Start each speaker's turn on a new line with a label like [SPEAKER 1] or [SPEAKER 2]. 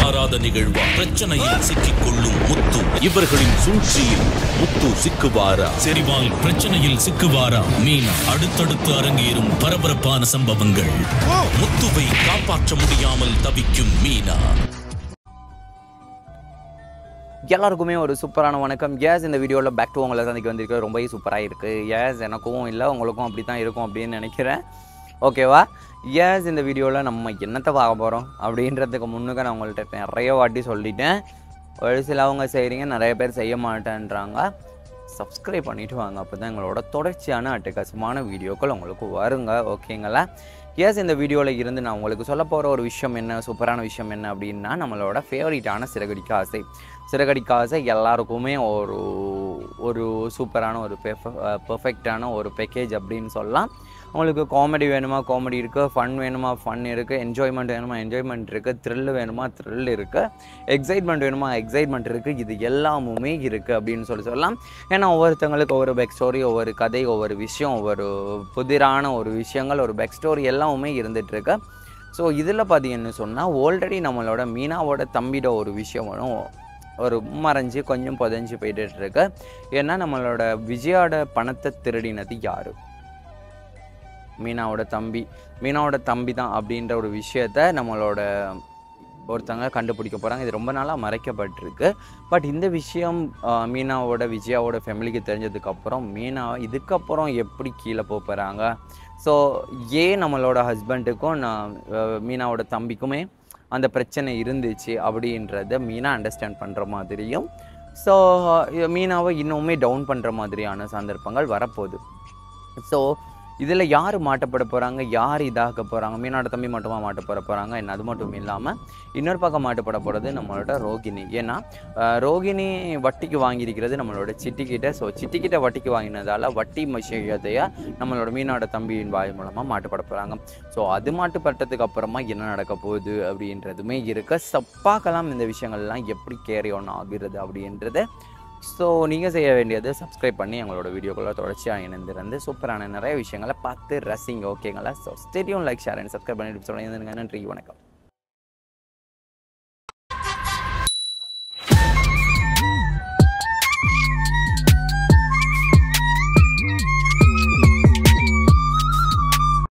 [SPEAKER 1] எதிர்பாராத நிகழ்வா பிரச்சனையில் சிக்கிக் கொள்ளும் முத்து இவர்களின் சூழ்ச்சியில் முத்து சிக்குவாரா செரிவால் பிரச்சனையில் சிக்குவாரா மீனா அடுத்தடுத்து அரங்கேறும் பரபரப்பான சம்பவங்கள் முத்துவை காப்பாற்ற முடியாமல் தவிக்கும் மீனா
[SPEAKER 2] எல்லாருக்குமே ஒரு சூப்பரான வணக்கம் ஏஸ் இந்த வீடியோவில் பேக் டு உங்களை சந்திக்க வந்திருக்கு ரொம்பவே சூப்பராக இருக்குது ஏஸ் எனக்கும் இல்லை உங்களுக்கும் அப்படி தான் இருக்கும் அப்படின்னு நினைக்கிறேன் ஓகேவா ஏஸ் இந்த வீடியோவில் நம்ம என்னத்தை பார்க்க போகிறோம் அப்படின்றதுக்கு முன்னுக்கு நான் உங்கள்கிட்ட நிறைய வாட்டி சொல்லிட்டேன் ஒரு சிலவங்க செய்கிறீங்க நிறைய பேர் செய்ய மாட்டேன்றாங்க சப்ஸ்கிரைப் பண்ணிட்டு வாங்க அப்போ தான் எங்களோட தொடர்ச்சியான அட்டகாசமான வீடியோக்கள் உங்களுக்கு வருங்க ஓகேங்களா எஸ் இந்த வீடியோவில் இருந்து நான் உங்களுக்கு சொல்ல போகிற ஒரு விஷயம் என்ன சூப்பரான விஷயம் என்ன அப்படின்னா நம்மளோட ஃபேவரட்டான சிறகடிக்க ஆசை சிறகடிக்க ஆசை எல்லாருக்குமே ஒரு ஒரு சூப்பரான ஒரு பெர்ஃபெக்டான ஒரு பேக்கேஜ் அப்படின்னு சொல்லலாம் உங்களுக்கு காமெடி வேணுமா காமெடி இருக்குது ஃபன் வேணுமா ஃபன் இருக்குது என்ஜாய்மெண்ட் வேணுமா என்ஜாய்மெண்ட் இருக்குது த்ரில் வேணுமா த்ரில் இருக்குது எக்ஸைட்மெண்ட் வேணுமா எக்ஸைட்மெண்ட் இருக்குது இது எல்லாமுமே இருக்குது அப்படின்னு சொல்லி சொல்லலாம் ஏன்னா ஒவ்வொருத்தங்களுக்கு ஒவ்வொரு பேக் ஸ்டோரி ஒவ்வொரு கதை ஒவ்வொரு விஷயம் ஒவ்வொரு புதிரான ஒரு விஷயங்கள் ஒரு பேக் ஸ்டோரி எல்லாமுமே இருந்துகிட்ருக்கு ஸோ இதில் பார்த்தீங்கன்னு சொன்னால் ஆல்ரெடி நம்மளோட மீனாவோட தம்பிட ஒரு விஷயம் வரும் ஒரு மறைஞ்சு கொஞ்சம் புதஞ்சு போயிட்டு இருக்கு ஏன்னா நம்மளோட விஜயோட பணத்தை திருடினது யாரு மீனாவோட தம்பி மீனாவோட தம்பி தான் அப்படின்ற ஒரு விஷயத்த நம்மளோட ஒருத்தங்க கண்டுபிடிக்க போகிறாங்க இது ரொம்ப நாளாக மறைக்கப்பட்டிருக்கு பட் இந்த விஷயம் ஆஹ், மீனாவோட விஜயாவோட ஃபேமிலிக்கு தெரிஞ்சதுக்கப்புறம் மீனா இதுக்கப்புறம் எப்படி கீழே போக போகிறாங்க ஸோ ஏன் நம்மளோட ஹஸ்பண்டுக்கும் நான் ஆஹ், மீனாவோட தம்பிக்குமே அந்த பிரச்சனை இருந்துச்சு அப்படின்றத மீனா அண்டர்ஸ்டாண்ட் பண்ணுற மாதிரியும் ஸோ மீனாவை இன்னுமே டவுன் பண்ணுற மாதிரியான சந்தர்ப்பங்கள் வரப்போகுது ஸோ இதில் யார் மாட்டப்பட போகிறாங்க யார் இதாக போகிறாங்க மீனோட தம்பி மட்டுமா மாட்ட போற போகிறாங்க என்ன அது மட்டும் இல்லாமல் இன்னொரு பக்கம் மாட்டப்பட போகிறது நம்மளோட ரோகிணி ஏன்னா அஹ், ரோகிணி வட்டிக்கு வாங்கியிருக்கிறது நம்மளோட சிட்டிக்கிட்ட ஸோ சிட்டிக்கிட்ட வட்டிக்கு வாங்கினதால வட்டி விஷயத்தைய நம்மளோட மீனோட தம்பியின் வாய் மூலமாக மாட்டுப்பட போகிறாங்க ஸோ அது மாட்டுப்பட்டதுக்கு அப்புறமா என்ன நடக்க போகுது அப்படின்றதுமே இருக்கு ஸோ பார்க்கலாம் இந்த விஷயங்கள்லாம் எப்படி கேரி ஒன் ஆகுறது அப்படின்றது ஸோ நீங்கள் செய்ய வேண்டியது சப்ஸ்கிரைப் பண்ணி எங்களோட வீடியோக்குள்ள தொடர்ச்சியாக இணைந்திருந்து சூப்பரான நிறைய விஷயங்களை பார்த்து ரசிங்க ஓகேங்களா so stadium like share and subscribe பண்ணிட்டு சொல்லுங்க நன்றி வணக்கம்